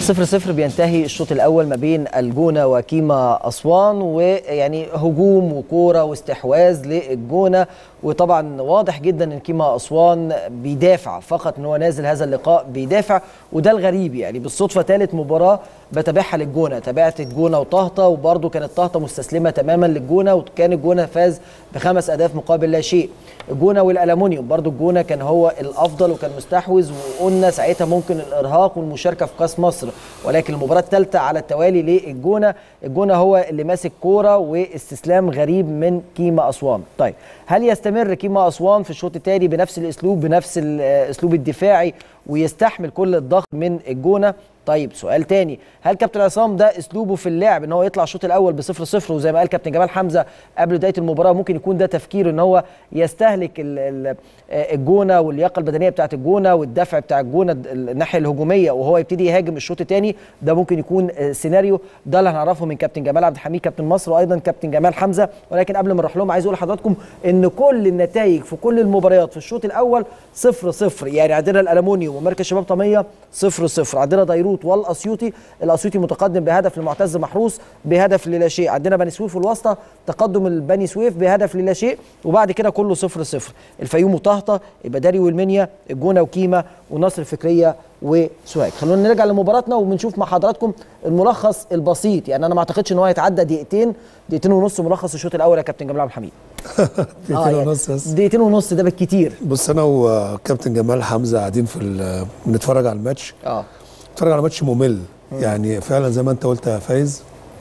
صفر صفر بينتهي الشوط الاول ما بين الجونه وكيما اسوان ويعني هجوم وكوره واستحواذ للجونه وطبعا واضح جدا ان كيما اسوان بيدافع فقط ان هو نازل هذا اللقاء بيدافع وده الغريب يعني بالصدفه ثالث مباراه بتابعها للجونه تابعت الجونه وطهطا وبرده كانت طهطا مستسلمه تماما للجونه وكان الجونه فاز بخمس اهداف مقابل لا شيء الجونه والالومنيوم برده الجونه كان هو الافضل وكان مستحوذ وقلنا ساعتها ممكن الارهاق والمشاركه في كاس مصر ولكن المباراه الثالثه على التوالي للجونه الجونه هو اللي ماسك كوره واستسلام غريب من كيما اسوان طيب هل يستمر كيما اسوان في الشوط الثاني بنفس الاسلوب بنفس الاسلوب الدفاعي ويستحمل كل الضغط من الجونه طيب سؤال تاني هل كابتن عصام ده اسلوبه في اللعب ان هو يطلع الشوط الاول بصفر صفر وزي ما قال كابتن جمال حمزه قبل بدايه المباراه ممكن يكون ده تفكيره ان هو يستهلك الجونه واللياقه البدنيه بتاعه الجونه والدفع بتاع الجونه الناحيه الهجوميه وهو يبتدي يهاجم الشوط الثاني ده ممكن يكون سيناريو ده اللي هنعرفه من كابتن جمال عبد الحميد كابتن مصر وايضا كابتن جمال حمزه ولكن قبل ما نروح لهم عايز اقول لحضراتكم ان كل النتائج في كل المباريات في الشوط الاول صفر صفر يعني عندنا الالومنيوم ومركز شباب طميه صفر صفر عندنا ديروت والاسيوطي الاسيوطي متقدم بهدف لمعتز محروس بهدف للا شيء عندنا بني سويف والواسطه تقدم البني سويف بهدف للا شيء وبعد كده كله صفر صفر الفيوم وطهطا البداري والمنيا الجونه وكيما ونصر الفكريه وسوهاج خلونا نرجع لمباراتنا وبنشوف مع حضراتكم الملخص البسيط يعني انا ما اعتقدش ان هو هيتعدى دقيقتين دقيقتين ونص ملخص الشوط الاول يا كابتن جمال عبد الحميد دقيقتين آه يعني ونص بس دقيقتين ونص ده بالكتير بص انا وكابتن جمال حمزه قاعدين في ال- بنتفرج على الماتش اه بنتفرج على ماتش ممل يعني فعلا زي ما انت قلت يا فايز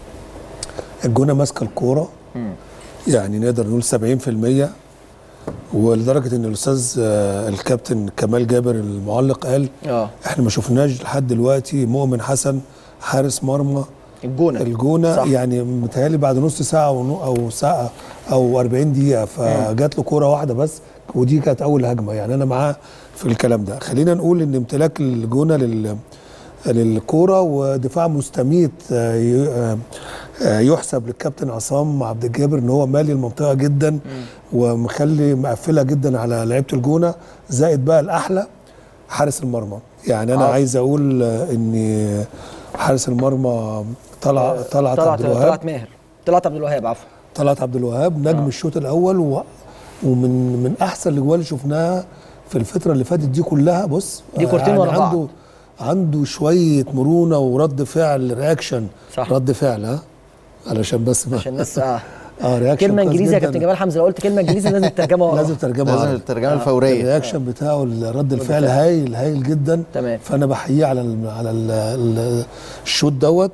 الجونه ماسكه الكوره يعني نقدر نقول 70% ولدرجه ان الاستاذ آه، الكابتن كمال جابر المعلق قال اه احنا ما شفناش لحد دلوقتي مؤمن حسن حارس مرمى الجونه الجونه صح. صح. يعني متهيألي بعد نص ساعه ونو- او ساعه او 40 دقيقه فجات له كوره واحده بس ودي كانت اول هجمه يعني انا معاه في الكلام ده خلينا نقول ان امتلاك الجونه لل للكوره ودفاع مستميت آه، ي- آه، آه، يحسب للكابتن عصام عبد الجابر ان هو مالي المنطقه جدا ومخلي مقفله جدا على لعيبه الجونه زائد بقى الاحلى حارس المرمى يعني انا آه. آه. عايز اقول آه، ان حارس المرمى طلع طلعت طلعت عبد الوهاب طلعت ماهر طلعت عبد الوهاب عفوا طلعت عبد الوهاب نجم آه. آه. الشوط الاول و... ومن من احسن الاجوال اللي شفناها في الفتره اللي فاتت دي كلها بص دي كورتين ورا بعض. عنده عنده شويه مرونه ورد فعل رياكشن صح. رد فعل ها علشان بس ما عشان الناس اه اه رياكشن كلمه كويس انجليزي يا جداً. كابتن جمال حمزه لو قلت كلمه انجليزي لازم تترجمها ورا لازم ترجمه لازم عربي. الترجمه الفوريه الرياكشن بتاعه رد الفعل هايل هايل جدا تمام. فانا بحييه على ال على ال ال الشوط دوت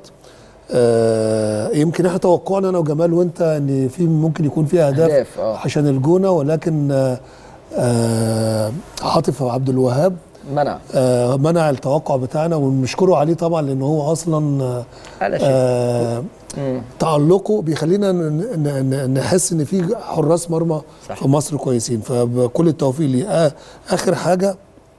آه يمكن احنا توقعنا انا وجمال وانت ان في ممكن يكون في اهداف أهداف، آه. عشان الجونه ولكن آه آه عاطف عبد الوهاب منع آه منع التوقع بتاعنا ونشكره عليه طبعا لان هو اصلا آه على شيء آه مم. تألقه بيخلينا ن- ن- ن- نحس ان في حراس مرمى صح. في مصر كويسين فبكل التوفيق ليه آه اخر حاجه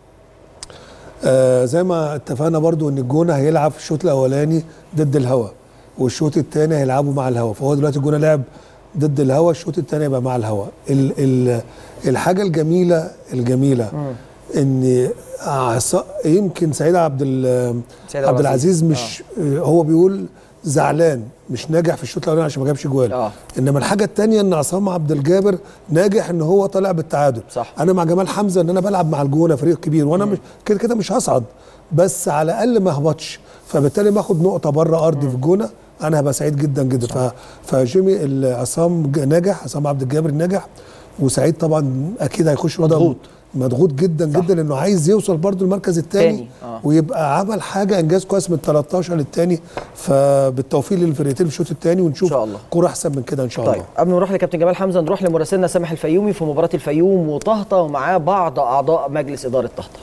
آه زي ما اتفقنا برضو ان الجونه هيلعب في الشوط الاولاني ضد الهوا والشوط الثاني هيلعبوا مع الهوا فهو دلوقتي الجونه لعب ضد الهوا الشوط الثاني يبقى مع الهوا ال ال الحاجه الجميله الجميله ان عصا- يمكن سعيد عبد ال- سيد عبد العزيز مش آه. هو بيقول زعلان مش ناجح في الشوط الاولاني عشان ما جابش جوال آه. انما الحاجه الثانيه ان عصام عبد الجابر ناجح ان هو طالع بالتعادل صح. انا مع جمال حمزه ان انا بلعب مع الجونه فريق كبير وانا مش كده كده مش هصعد بس على الاقل ما اهبطش فبالتالي ما اخد نقطه بره ارضي في الجونه انا هبقى سعيد جدا جدا ف... فجيمي ال- عصام ج- ناجح عصام عبد الجابر ناجح وسعيد طبعا اكيد هيخش وضع مضغوط. مضغوط جدا صح. جدا لانه عايز يوصل برضو المركز الثاني تاني، آه. ويبقى عمل حاجه انجاز كويس من 13 للثاني فبالتوفيق للفرقتين في الشوط الثاني ونشوف إن شاء الله. كوره احسن من كده ان شاء طيب الله قبل ما نروح لكابتن جمال حمزه نروح لمراسلنا سامح الفيومي في مباراه الفيوم وطهطا ومعاه بعض اعضاء مجلس اداره طهطا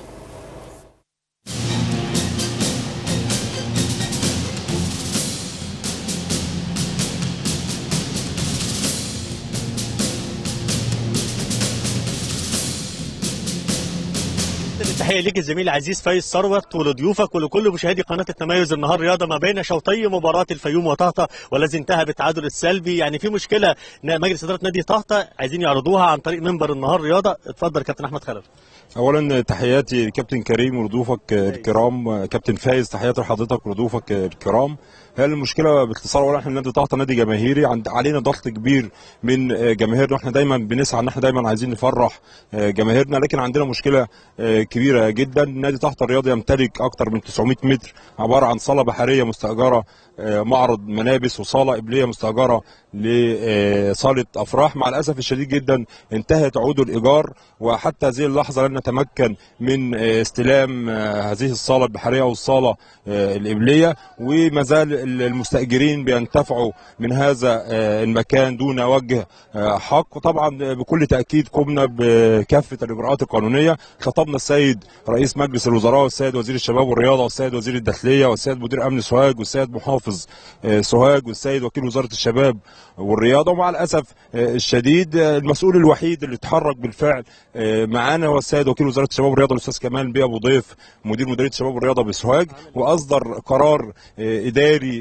تحيه ليك الزميل العزيز فايز ثروت ولضيوفك ولكل مشاهدي قناه التميز النهار رياضه ما بين شوطي مباراه الفيوم وطهطا والذي انتهى بالتعادل السلبي يعني في مشكله مجلس اداره نادي طهطا عايزين يعرضوها عن طريق منبر النهار رياضه اتفضل كابتن احمد خلف اولا تحياتي كابتن كريم وضيوفك الكرام كابتن فايز تحياتي لحضرتك وضيوفك الكرام هي المشكله باختصار اولا احنا نادي طهطا نادي جماهيري عند علينا ضغط كبير من جماهيرنا احنا دايما بنسعى ان احنا دايما عايزين نفرح جماهيرنا لكن عندنا مشكله كبيره جدا نادي طهطا الرياضي يمتلك اكثر من 900 متر عباره عن صاله بحريه مستاجره معرض ملابس وصاله قبليه مستاجره لصاله افراح مع الاسف الشديد جدا انتهت عقود الايجار وحتى هذه اللحظه لن نتمكن من استلام هذه الصاله البحريه او الصاله القبليه وما زال المستاجرين بينتفعوا من هذا المكان دون وجه حق طبعا بكل تاكيد قمنا بكافه الاجراءات القانونيه خطبنا السيد رئيس مجلس الوزراء والسيد وزير الشباب والرياضه والسيد وزير الداخليه والسيد مدير امن سوهاج والسيد محافظ سوهاج والسيد وكيل وزاره الشباب والرياضه ومع الاسف الشديد المسؤول الوحيد اللي اتحرك بالفعل معانا هو السيد وكيل وزاره الشباب والرياضه الاستاذ كمال بيه ابو ضيف مدير مديريه الشباب والرياضه بسوهاج واصدر قرار اداري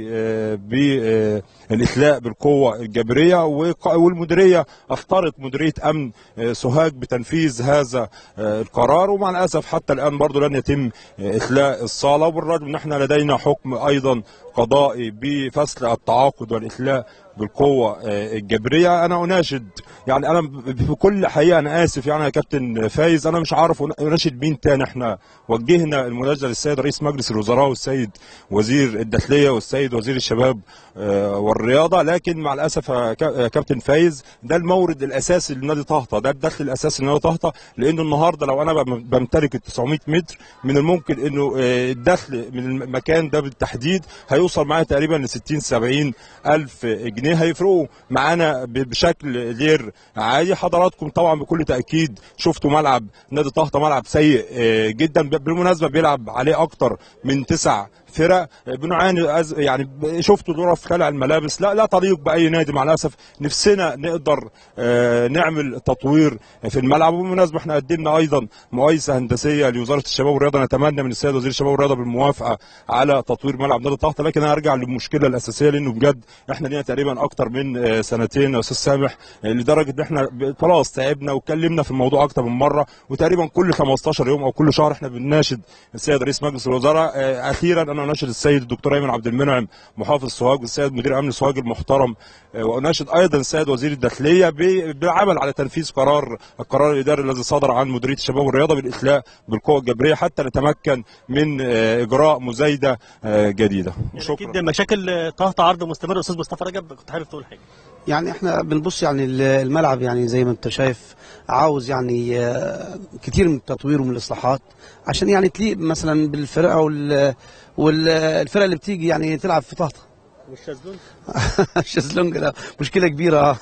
بالاخلاء بالقوه الجبريه والمديريه اختارت مديريه امن سوهاج بتنفيذ هذا القرار ومع الاسف حتى الان برضه لن يتم اخلاء الصاله وبالرغم ان احنا لدينا حكم ايضا قضائي بفصل التعاقد والاخلاء بالقوه الجبريه انا اناشد يعني انا بكل حقيقه انا اسف يعني يا كابتن فايز انا مش عارف اناشد مين تاني احنا وجهنا المناشده للسيد رئيس مجلس الوزراء والسيد وزير الداخليه والسيد وزير الشباب والرياضه لكن مع الاسف يا كابتن فايز ده المورد الاساسي لنادي طهطا ده الدخل الاساسي لنادي طهطا لانه النهارده لو انا بمتلك ال 900 متر من الممكن انه الدخل من المكان ده بالتحديد هيوصل معايا تقريبا ل 60 70 الف جنيه هيفرقوا معانا بشكل غير عادي حضراتكم طبعا بكل تاكيد شفتوا ملعب نادي طهطا ملعب سيء جدا بالمناسبه بيلعب عليه اكتر من تسع فرق بنعاني أز... يعني شفتوا ظروف خلع الملابس لا لا تليق باي نادي مع الاسف نفسنا نقدر آه نعمل تطوير في الملعب وبالمناسبه احنا قدمنا ايضا مقايسه هندسيه لوزاره الشباب والرياضه نتمنى من السيد وزير الشباب والرياضه بالموافقه على تطوير ملعب نادي طهطا لكن انا ارجع للمشكله الاساسيه لانه بجد احنا لينا تقريبا اكتر من آه سنتين يا استاذ سامح لدرجه ان احنا خلاص تعبنا واتكلمنا في الموضوع اكتر من مره وتقريبا كل 15 يوم او كل شهر احنا بنناشد السيد رئيس مجلس الوزراء آه اخيرا انا اناشد السيد الدكتور ايمن عبد المنعم محافظ سوهاج والسيد مدير امن سوهاج المحترم واناشد ايضا السيد وزير الداخليه بالعمل على تنفيذ قرار القرار الاداري الذي صدر عن مديريه الشباب والرياضه بالاخلاء بالقوه الجبريه حتى نتمكن من اجراء مزايده جديده شكرا جدا مشاكل طهطا عرض مستمر استاذ مصطفى رجب كنت حابب تقول حاجه يعني احنا بنبص يعني الملعب يعني زي ما انت شايف عاوز يعني كتير من التطوير ومن الاصلاحات عشان يعني تليق مثلا بالفرقه وال والفرقه اللي بتيجي يعني تلعب في طهطا والشازلونج الشازلونج ده مشكله كبيره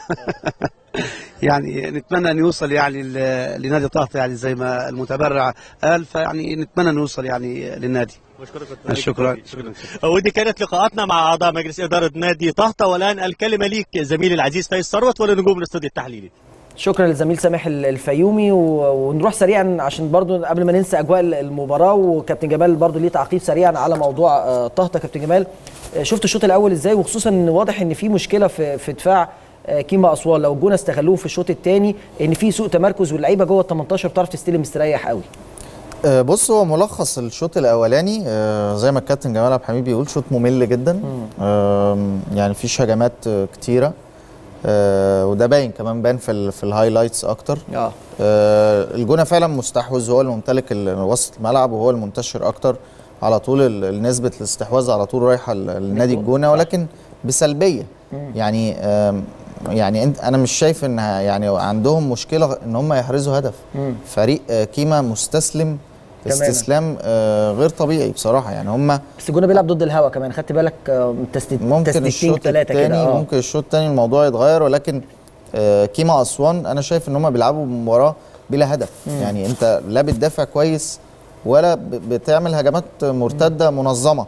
يعني نتمنى ان يوصل يعني لنادي طهطا يعني زي ما المتبرع قال فيعني نتمنى ان يوصل يعني للنادي بشكرك شكرا شكرا ودي كانت لقاءاتنا مع اعضاء مجلس اداره نادي طهطا والان الكلمه ليك زميلي العزيز فايز ثروت ولنجوم الاستوديو التحليلي شكرا للزميل سامح الفيومي ونروح سريعا عشان برضو قبل ما ننسى اجواء المباراه وكابتن جمال برضو ليه تعقيب سريعا على موضوع طهطا كابتن جمال شفت الشوط الاول ازاي وخصوصا ان واضح ان في مشكله في في دفاع كيما اسوان لو الجونه استغلوه في الشوط الثاني ان في سوء تمركز واللعيبه جوه ال 18 بتعرف تستلم مستريح قوي بص هو ملخص الشوط الاولاني زي ما الكابتن جمال عبد الحميد بيقول شوط ممل جدا يعني مفيش هجمات كتيره آه وده باين كمان باين في في الهايلايتس اكتر اه, آه الجونه فعلا مستحوذ هو الممتلك وسط الملعب وهو المنتشر اكتر على طول نسبه الاستحواذ على طول رايحه لنادي الجونه ولكن بسلبيه يعني آه يعني انت انا مش شايف ان يعني عندهم مشكله ان هم يحرزوا هدف مم. فريق كيما مستسلم استسلام آه غير طبيعي بصراحه يعني هم بس الجونه بيلعب ضد الهوا كمان خدت بالك تسديد ممكن الشوط الثاني آه. ممكن الشوط الثاني الموضوع يتغير ولكن آه كيما اسوان انا شايف ان هم بيلعبوا مباراه بلا هدف مم. يعني انت لا بتدافع كويس ولا بتعمل هجمات مرتده مم. منظمه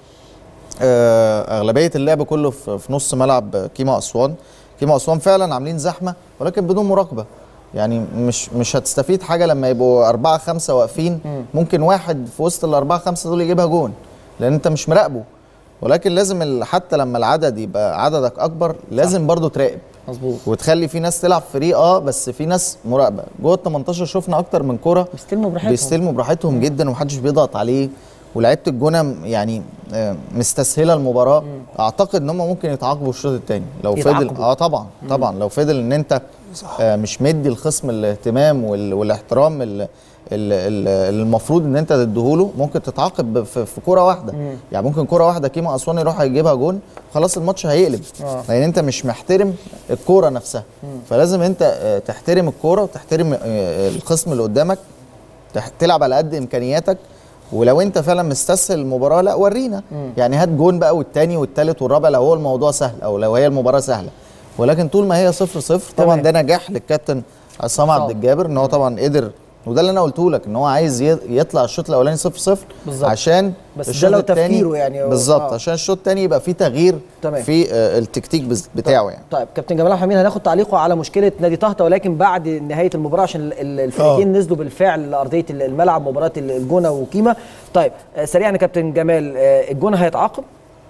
آه اغلبيه اللعب كله في, في نص ملعب كيما اسوان كيما اسوان فعلا عاملين زحمه ولكن بدون مراقبه يعني مش مش هتستفيد حاجه لما يبقوا أربعة خمسة واقفين ممكن واحد في وسط الأربعة خمسة دول يجيبها جون لأن أنت مش مراقبه ولكن لازم ال- حتى لما العدد يبقى عددك أكبر لازم برضو تراقب مظبوط وتخلي في ناس تلعب فري اه بس في ناس مراقبه جوه ال 18 شفنا اكتر من كوره بيستلموا براحتهم. بيستلموا براحتهم جدا ومحدش بيضغط عليه ولعيبه الجونه م- يعني آه، مستسهله المباراه اعتقد ان هم ممكن يتعاقبوا الشوط الثاني لو فضل يتعاقبوا. اه طبعا طبعا لو فضل ان انت آه مش مدي الخصم الاهتمام وال- والاحترام ال- ال- ال- المفروض ان انت تديهوله ممكن تتعاقب في, في كوره واحده يعني ممكن كوره واحده كيما اسوان يروح يجيبها جون خلاص الماتش هيقلب آه. لان انت مش محترم الكوره نفسها فلازم انت آه، تحترم الكوره وتحترم آه، الخصم اللي قدامك تح- تلعب على قد امكانياتك ولو انت فعلا مستسهل المباراه لا ورينا يعني هات جون بقى والتاني والتالت والرابع لو هو الموضوع سهل او لو هي المباراه سهله ولكن طول ما هي صفر صفر طبعا تمام. ده نجاح للكابتن عصام عبد الجابر ان هو طبعا قدر وده اللي انا قلته لك ان هو عايز ي- يطلع الشوط الاولاني صفر صفر بالظبط. عشان بس ده الشوط لو التاني- تفكيره يعني هو- بالظبط آه. عشان الشوط الثاني يبقى فيه تغيير تمام. في آه، التكتيك بز- بتاعه يعني طيب كابتن جمال عبد الحميد هناخد تعليقه على مشكله نادي طهطا ولكن بعد نهايه المباراه عشان ال- ال- الفريقين نزلوا بالفعل لارضيه ال- الملعب مباراه ال- الجونه وكيما طيب آه، سريعا يا كابتن جمال آه، الجونه هيتعاقب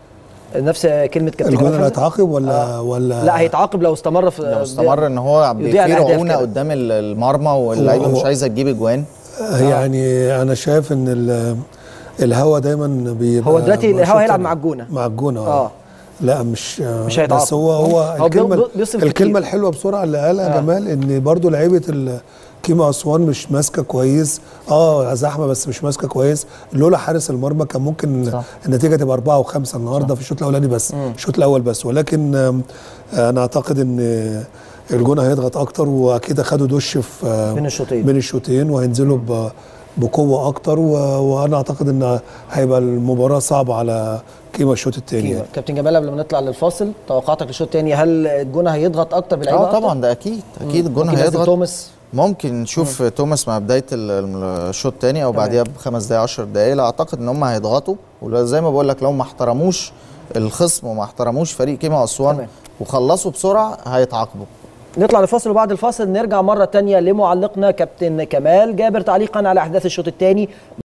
نفس كلمه كابتن الجون جمال اللي حمزة؟ هيتعاقب ولا ولا لا هيتعاقب لو استمر في لو استمر ان هو يضيع في الأهداف رعونه كده. قدام ال- المرمى واللعيبه هو- مش عايزه تجيب اجوان يعني انا شايف ان ال- الهوا دايما بيبقى هو دلوقتي الهوا شوط هيلعب تاني. مع الجونة. مع الجونة آه. اه لا مش مش هيتعاقب. بس هو هو هو بي- الكلمه بيصرف الكلمه كتير. الحلوه بسرعه اللي قالها آه. جمال ان برضو لعيبه ال- كيما اسوان مش ماسكه كويس اه زحمه بس مش ماسكه كويس لولا حارس المرمى كان ممكن صح. النتيجه تبقى أربعة وخمسة النهارده في الشوط الاولاني بس الشوط الاول بس ولكن آم، انا اعتقد ان الجونه هيضغط اكتر واكيد اخدوا دش في آه، بين الشوطين. بين الشوطين وهينزلوا ب- بقوه اكتر و... وانا اعتقد ان هيبقى المباراه صعبه على كيما الشوط الثاني كيما. يعني. كابتن جمال قبل ما نطلع للفاصل توقعاتك للشوط الثاني هل الجونه هيضغط اكتر بلعيبه اه أكتر؟ طبعا ده اكيد اكيد الجون ممكن ينزل هيضغط توماس ممكن نشوف توماس مع بدايه ال- ال- الشوط الثاني او تمام. بعديها بخمس دقائق 10 دقائق لا اعتقد ان هم هيضغطوا وزي ما بقول لك لو ما احترموش الخصم وما احترموش فريق كيما اسوان تمام. وخلصوا بسرعه هيتعاقبوا نطلع لفاصل وبعد الفاصل نرجع مرة تانية لمعلقنا كابتن كمال جابر تعليقا على أحداث الشوط الثاني